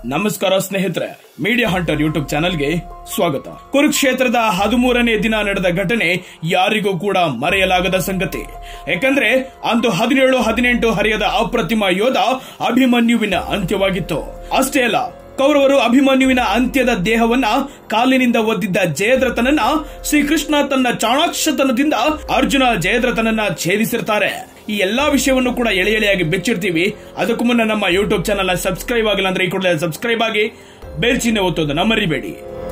ನಮಸ್ಕಾರ ಸ್ನೇಹಿತರೆ media hunter YouTube ಚಾನೆಲ್ಗೆ ಸ್ವಾಗತ ಕುರುಕ್ಷೇತ್ರದ ಹದಿಮೂರನೇ ದಿನ ನಡೆದ ಘಟನೆ ಯಾರಿಗೂ ಕೂಡ ಮರೆಯಲಾಗದ ಸಂಗತಿ ಯಾಕಂದ್ರೆ ಅಂದು ಹದಿನೇಳು ಹದಿನೆಂಟು ಹರಿಯದ ಅಪ್ರತಿಮ ಯೋಧ ಅಭಿಮನ್ಯುವಿನ ಅಂತ್ಯವಾಗಿತ್ತು ಅಷ್ಟೇ ಅಲ್ಲ ಕೌರವರು ಅಭಿಮನ್ಯುವಿನ ಅಂತ್ಯದ ದೇಹವನ್ನ ಕಾಲಿನಿಂದ ಒದ್ದಿದ್ದ ಜಯದ್ರಥನನ್ನ ಶ್ರೀಕೃಷ್ಣ ತನ್ನ ಚಾಣಾಕ್ಷತನದಿಂದ ಅರ್ಜುನ ಜಯದ್ರಥನನ್ನ ಛೇದಿಸಿರ್ತಾರೆ ಈ ಎಲ್ಲಾ ವಿಷಯವನ್ನು ಕೂಡ ಎಳೆ ಎಳೆಯಾಗಿ ಬೆಚ್ಚಿರ್ತೀವಿ ಅದಕ್ಕೂ ಮುನ್ನ ನಮ್ಮ ಯೂಟ್ಯೂಬ್ ಚಾನಲ್ ಸಬ್ಸ್ಕ್ರೈಬ್ ಆಗಿಲ್ಲ ಅಂದ್ರೆ ಈ ಕೂಡಲೇ ಸಬ್ಸ್ಕ್ರೈಬ್ ಆಗಿ ಬೆಲ್ ಚಿಹ್ನೆ ಒತ್ತೋದನ್ನ ಮರಿಬೇಡಿ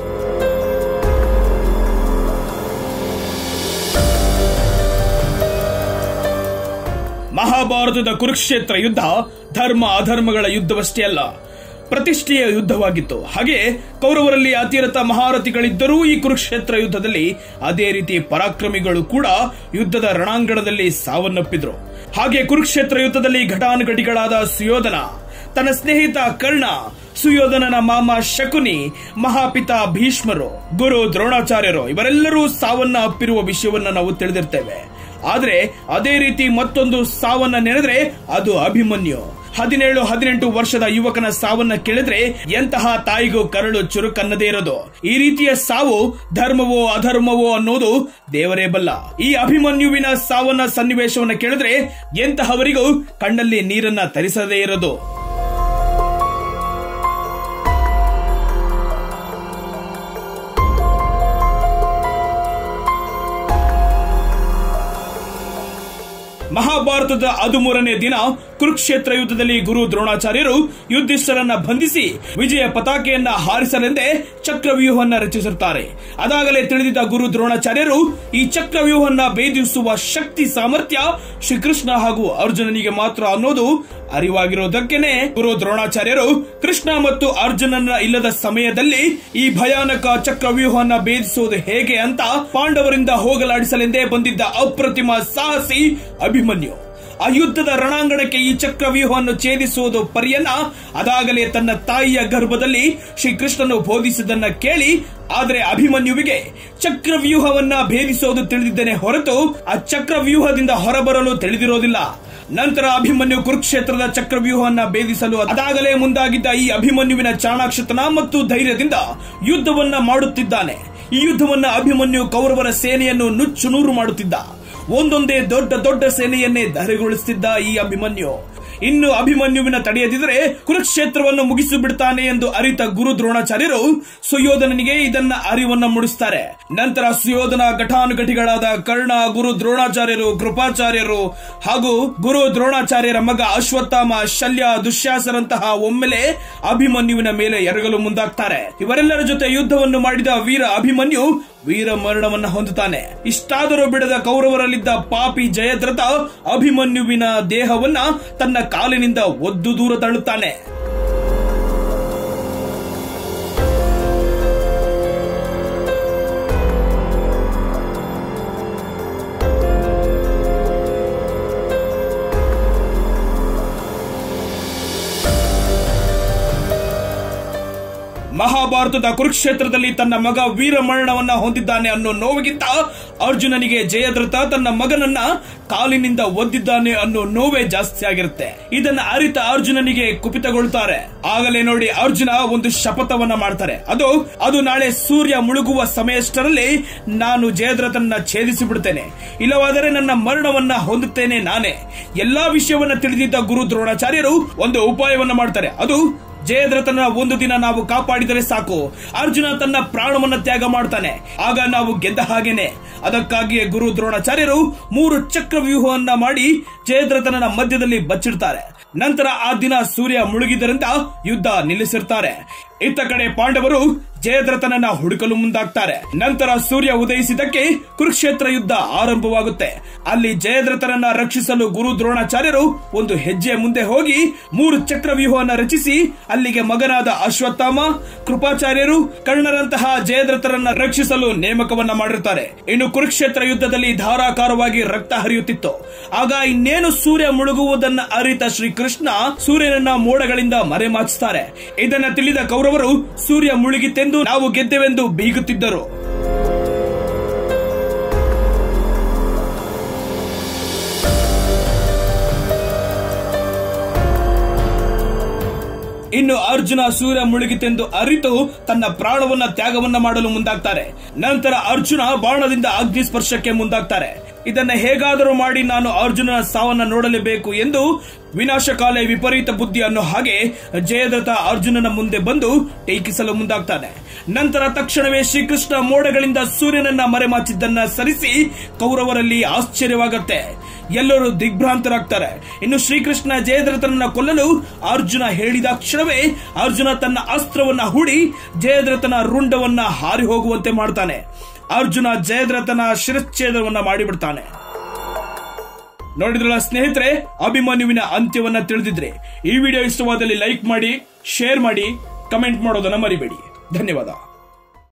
ಮಹಾಭಾರತದ ಕುರುಕ್ಷೇತ್ರ ಯುದ್ಧ ಧರ್ಮ ಅಧರ್ಮಗಳ ಯುದ್ಧವಷ್ಟೇ ಅಲ್ಲ ಪ್ರತಿಷ್ಠೆಯ ಯುದ್ಧವಾಗಿತ್ತು ಹಾಗೆ ಕೌರವರಲ್ಲಿ ಅತಿರಥ ಮಹಾರಥಿಗಳಿದ್ದರೂ ಈ ಕುರುಕ್ಷೇತ್ರ ಯುದ್ಧದಲ್ಲಿ ಅದೇ ರೀತಿ ಪರಾಕ್ರಮಿಗಳು ಕೂಡ ಯುದ್ಧದ ರಣಾಂಗಣದಲ್ಲಿ ಸಾವನ್ನಪ್ಪಿದ್ರು ಹಾಗೆ ಕುರುಕ್ಷೇತ್ರ ಯುದ್ಧದಲ್ಲಿ ಘಟಾನುಘಟಿಗಳಾದ ಸುಯೋಧನ ತನ್ನ ಸ್ನೇಹಿತ ಕರ್ಣ ಸುಯೋಧನನ ಮಾಮ ಶಕುನಿ ಮಹಾಪಿತ ಭೀಷ್ಮರು ಗುರು ದ್ರೋಣಾಚಾರ್ಯರು ಇವರೆಲ್ಲರೂ ಸಾವನ್ನ ಅಪ್ಪಿರುವ ವಿಷಯವನ್ನ ನಾವು ತಿಳಿದಿರ್ತೇವೆ ಆದ್ರೆ ಅದೇ ರೀತಿ ಮತ್ತೊಂದು ಸಾವನ್ನ ನೆನೆದ್ರೆ ಅದು ಅಭಿಮನ್ಯು ಹದಿನೇಳು ಹದಿನೆಂಟು ವರ್ಷದ ಯುವಕನ ಸಾವನ್ನ ಕೇಳಿದ್ರೆ ಎಂತಹ ತಾಯಿಗೂ ಕರಳು ಚುರುಕನ್ನದೇ ಇರೋದು ಈ ರೀತಿಯ ಸಾವು ಧರ್ಮವೋ ಅಧರ್ಮವೋ ಅನ್ನೋದು ದೇವರೇ ಬಲ್ಲ ಈ ಅಭಿಮನ್ಯುವಿನ ಸಾವನ್ನ ಸನ್ನಿವೇಶವನ್ನ ಕೇಳಿದ್ರೆ ಎಂತಹವರಿಗೂ ಕಣ್ಣಲ್ಲಿ ನೀರನ್ನ ತರಿಸದೇ ಇರೋದು ಮಹಾಭಾರತದ ಹದಿಮೂರನೇ ದಿನ ಕುರುಕ್ಷೇತ್ರ ಯುದ್ಧದಲ್ಲಿ ಗುರು ದ್ರೋಣಾಚಾರ್ಯರು ಯುಧಿಷ್ಠರನ್ನ ಬಂಧಿಸಿ ವಿಜಯ ಪತಾಕೆಯನ್ನ ಹಾರಿಸಲೆಂದೇ ಚಕ್ರವ್ಯೂಹವನ್ನ ರಚಿಸುತ್ತಾರೆ ಅದಾಗಲೇ ತಿಳಿದಿದ್ದ ಗುರು ದ್ರೋಣಾಚಾರ್ಯರು ಈ ಚಕ್ರವ್ಯೂಹವನ್ನ ಭೇದಿಸುವ ಶಕ್ತಿ ಸಾಮರ್ಥ್ಯ ಶ್ರೀಕೃಷ್ಣ ಹಾಗೂ ಅರ್ಜುನನಿಗೆ ಮಾತ್ರ ಅನ್ನೋದು ಅರಿವಾಗಿರೋದಕ್ಕೇನೆ ಗುರು ದ್ರೋಣಾಚಾರ್ಯರು ಕೃಷ್ಣ ಮತ್ತು ಅರ್ಜುನನ ಇಲ್ಲದ ಸಮಯದಲ್ಲಿ ಈ ಭಯಾನಕ ಚಕ್ರವ್ಯೂಹವನ್ನ ಭೇದಿಸುವುದು ಹೇಗೆ ಅಂತ ಪಾಂಡವರಿಂದ ಹೋಗಲಾಡಿಸಲೆಂದೇ ಬಂದಿದ್ದ ಅಪ್ರತಿಮ ಸಾಹಸಿ ಅಭಿಮನ್ಯು ಆ ಯುದ್ಧದ ರಣಾಂಗಣಕ್ಕೆ ಈ ಚಕ್ರವ್ಯೂಹವನ್ನು ಛೇದಿಸುವುದು ಪರಿಯನ್ನ ಅದಾಗಲೇ ತನ್ನ ತಾಯಿಯ ಗರ್ಭದಲ್ಲಿ ಶ್ರೀಕೃಷ್ಣನು ಬೋಧಿಸಿದ್ದನ್ನ ಕೇಳಿ ಆದರೆ ಅಭಿಮನ್ಯುವಿಗೆ ಚಕ್ರವ್ಯೂಹವನ್ನ ಭೇದಿಸುವುದು ತಿಳಿದಿದ್ದೇನೆ ಹೊರತು ಆ ಚಕ್ರವ್ಯೂಹದಿಂದ ಹೊರಬರಲು ತಿಳಿದಿರೋದಿಲ್ಲ ನಂತರ ಅಭಿಮನ್ಯು ಕುರುಕ್ಷೇತ್ರದ ಚಕ್ರವ್ಯೂಹವನ್ನ ಭೇದಿಸಲು ಅದಾಗಲೇ ಮುಂದಾಗಿದ್ದ ಈ ಅಭಿಮನ್ಯುವಿನ ಚಾಣಾಕ್ಷತನ ಮತ್ತು ಧೈರ್ಯದಿಂದ ಯುದ್ಧವನ್ನ ಮಾಡುತ್ತಿದ್ದಾನೆ ಈ ಯುದ್ಧವನ್ನ ಅಭಿಮನ್ಯು ಕೌರವರ ಸೇನೆಯನ್ನು ನುಚ್ಚು ನೂರು ಮಾಡುತ್ತಿದ್ದ ಒಂದೊಂದೇ ದೊಡ್ಡ ದೊಡ್ಡ ಸೇನೆಯನ್ನೇ ಧರೆಗೊಳಿಸುತ್ತಿದ್ದ ಈ ಅಭಿಮನ್ಯು ಇನ್ನು ಅಭಿಮನ್ಯುವಿನ ತಡೆಯದಿದ್ರೆ ಕುರುಕ್ಷೇತ್ರವನ್ನು ಮುಗಿಸಿ ಬಿಡ್ತಾನೆ ಎಂದು ಅರಿತ ಗುರು ದ್ರೋಣಾಚಾರ್ಯರು ಸುಯೋಧನನಿಗೆ ಇದನ್ನ ಅರಿವನ್ನ ಮೂಡಿಸ್ತಾರೆ ನಂತರ ಸುಯೋಧನ ಘಟಾನುಘಟಿಗಳಾದ ಕರ್ಣ ಗುರು ದ್ರೋಣಾಚಾರ್ಯರು ಕೃಪಾಚಾರ್ಯರು ಹಾಗೂ ಗುರು ದ್ರೋಣಾಚಾರ್ಯರ ಮಗ ಅಶ್ವತ್ಥಾಮ ಶಲ್ಯ ದುಶ್ಯಾಸರಂತಹ ಒಮ್ಮೆಲೆ ಅಭಿಮನ್ಯುವಿನ ಮೇಲೆ ಎರಗಲು ಮುಂದಾಗ್ತಾರೆ ಇವರೆಲ್ಲರ ಜೊತೆ ಯುದ್ಧವನ್ನು ಮಾಡಿದ ವೀರ ಅಭಿಮನ್ಯು ವೀರ ಮರಣವನ್ನ ಹೊಂದುತ್ತಾನೆ ಇಷ್ಟಾದರೂ ಬಿಡದ ಕೌರವರಲ್ಲಿದ್ದ ಪಾಪಿ ಜಯದ್ರಥ ಅಭಿಮನ್ಯುವಿನ ದೇಹವನ್ನ ತನ್ನ ಕಾಲಿನಿಂದ ಒದ್ದು ದೂರ ತಳ್ಳುತ್ತಾನೆ ಮಹಾಭಾರತದ ಕುರುಕ್ಷೇತ್ರದಲ್ಲಿ ತನ್ನ ಮಗ ವೀರ ಮರಣವನ್ನ ಹೊಂದಿದ್ದಾನೆ ಅನ್ನೋ ನೋವಿಗಿಂತ ಅರ್ಜುನನಿಗೆ ಜಯದ್ರಥ ತನ್ನ ಮಗನನ್ನ ಕಾಲಿನಿಂದ ಒದ್ದಿದ್ದಾನೆ ಅನ್ನೋ ನೋವೇ ಜಾಸ್ತಿ ಆಗಿರುತ್ತೆ ಇದನ್ನ ಅರಿತ ಅರ್ಜುನನಿಗೆ ಕುಪಿತಗೊಳ್ತಾರೆ ಆಗಲೇ ನೋಡಿ ಅರ್ಜುನ ಒಂದು ಶಪಥವನ್ನ ಮಾಡ್ತಾರೆ ಅದು ಅದು ನಾಳೆ ಸೂರ್ಯ ಮುಳುಗುವ ಸಮಯಷ್ಟರಲ್ಲಿ ನಾನು ಜಯದ್ರಥನ್ನ ಛೇದಿಸಿ ಬಿಡ್ತೇನೆ ಇಲ್ಲವಾದರೆ ನನ್ನ ಮರಣವನ್ನ ಹೊಂದುತ್ತೇನೆ ನಾನೇ ಎಲ್ಲಾ ವಿಷಯವನ್ನ ತಿಳಿದಿದ್ದ ಗುರು ದ್ರೋಣಾಚಾರ್ಯರು ಒಂದು ಉಪಾಯವನ್ನ ಮಾಡ್ತಾರೆ ಅದು ಜಯದ್ರಥನ ಒಂದು ದಿನ ನಾವು ಕಾಪಾಡಿದರೆ ಸಾಕು ಅರ್ಜುನ ತನ್ನ ಪ್ರಾಣವನ್ನ ತ್ಯಾಗ ಮಾಡ್ತಾನೆ ಆಗ ನಾವು ಗೆದ್ದ ಹಾಗೇನೆ ಅದಕ್ಕಾಗಿಯೇ ಗುರು ದ್ರೋಣಾಚಾರ್ಯರು ಮೂರು ಚಕ್ರವ್ಯೂಹವನ್ನ ಮಾಡಿ ಜಯದ್ರಥನ ಮಧ್ಯದಲ್ಲಿ ಬಚ್ಚಿಡ್ತಾರೆ ನಂತರ ಆ ದಿನ ಸೂರ್ಯ ಮುಳುಗಿದ್ದರಿಂದ ಯುದ್ಧ ನಿಲ್ಲಿಸಿರ್ತಾರೆ ಇತ್ತ ಕಡೆ ಪಾಂಡವರು ಜಯದ್ರಥನನ್ನ ಹುಡುಕಲು ಮುಂದಾಗ್ತಾರೆ ನಂತರ ಸೂರ್ಯ ಉದಯಿಸಿದಕ್ಕೆ ಕುರುಕ್ಷೇತ್ರ ಯುದ್ಧ ಆರಂಭವಾಗುತ್ತೆ ಅಲ್ಲಿ ಜಯದ್ರಥನನ್ನ ರಕ್ಷಿಸಲು ಗುರು ದ್ರೋಣಾಚಾರ್ಯರು ಒಂದು ಹೆಜ್ಜೆ ಮುಂದೆ ಹೋಗಿ ಮೂರು ಚಕ್ರವ್ಯೂಹವನ್ನ ರಚಿಸಿ ಅಲ್ಲಿಗೆ ಮಗನಾದ ಅಶ್ವತ್ಥಾಮ ಕೃಪಾಚಾರ್ಯರು ಕರ್ಣರಂತಹ ಜಯದ್ರಥರನ್ನ ರಕ್ಷಿಸಲು ನೇಮಕವನ್ನ ಮಾಡಿರ್ತಾರೆ ಇನ್ನು ಕುರುಕ್ಷೇತ್ರ ಯುದ್ಧದಲ್ಲಿ ಧಾರಾಕಾರವಾಗಿ ರಕ್ತ ಹರಿಯುತ್ತಿತ್ತು ಆಗ ಇನ್ನೇನು ಸೂರ್ಯ ಮುಳುಗುವುದನ್ನ ಅರಿತ ಶ್ರೀಕೃಷ್ಣ ಸೂರ್ಯನನ್ನ ಮೋಡಗಳಿಂದ ಮರೆಮಾಚುತ್ತಾರೆ ಇದನ್ನ ತಿಳಿದ ಕೌರವರು ಸೂರ್ಯ ಮುಳುಗಿತೆಂದು ನಾವು ಗೆದ್ದೆವೆಂದು ಬೀಗುತ್ತಿದ್ದರು ಇನ್ನು ಅರ್ಜುನ ಸೂರ್ಯ ಮುಳುಗಿತೆಂದು ಅರಿತು ತನ್ನ ಪ್ರಾಣವನ್ನ ತ್ಯಾಗವನ್ನ ಮಾಡಲು ಮುಂದಾಗ್ತಾರೆ ನಂತರ ಅರ್ಜುನ ಬಾಣದಿಂದ ಅಗ್ನಿ ಸ್ಪರ್ಶಕ್ಕೆ ಮುಂದಾಗ್ತಾರೆ ಇದನ್ನ ಹೇಗಾದರೂ ಮಾಡಿ ನಾನು ಅರ್ಜುನನ ಸಾವನ್ನ ನೋಡಲೇಬೇಕು ಎಂದು ವಿನಾಶಕಾಲೆ ವಿಪರೀತ ಬುದ್ಧಿ ಅನ್ನೋ ಹಾಗೆ ಜಯದ್ರಥ ಅರ್ಜುನನ ಮುಂದೆ ಬಂದು ಟೀಕಿಸಲು ಮುಂದಾಗ್ತಾನೆ ನಂತರ ತಕ್ಷಣವೇ ಶ್ರೀಕೃಷ್ಣ ಮೋಡಗಳಿಂದ ಸೂರ್ಯನನ್ನ ಮರೆಮಾಚಿದ್ದನ್ನ ಸರಿಸಿ ಕೌರವರಲ್ಲಿ ಆಶ್ಚರ್ಯವಾಗತ್ತೆ ಎಲ್ಲರೂ ದಿಗ್ಭ್ರಾಂತರಾಗ್ತಾರೆ ಇನ್ನು ಶ್ರೀಕೃಷ್ಣ ಜಯದ್ರಥನನ್ನ ಕೊಲ್ಲಲು ಅರ್ಜುನ ಹೇಳಿದ ಕ್ಷಣವೇ ಅರ್ಜುನ ತನ್ನ ಅಸ್ತ್ರವನ್ನ ಹೂಡಿ ಜಯದ್ರಥನ ರುಂಡವನ್ನ ಹಾರಿ ಹೋಗುವಂತೆ ಮಾಡ್ತಾನೆ ಅರ್ಜುನ ಜಯದ್ರಥನ ಶಿರಚ್ಛೇದವನ್ನ ಮಾಡಿಬಿಡ್ತಾನೆ ನೋಡಿದ್ರಲ್ಲ ಸ್ನೇಹಿತರೆ ಅಭಿಮನ್ಯುವಿನ ಅಂತ್ಯವನ್ನ ತಿಳಿದಿದ್ರೆ ಈ ವಿಡಿಯೋ ಇಷ್ಟವಾದಲ್ಲಿ ಲೈಕ್ ಮಾಡಿ ಶೇರ್ ಮಾಡಿ ಕಮೆಂಟ್ ಮಾಡೋದನ್ನ ಮರಿಬೇಡಿ ಧನ್ಯವಾದ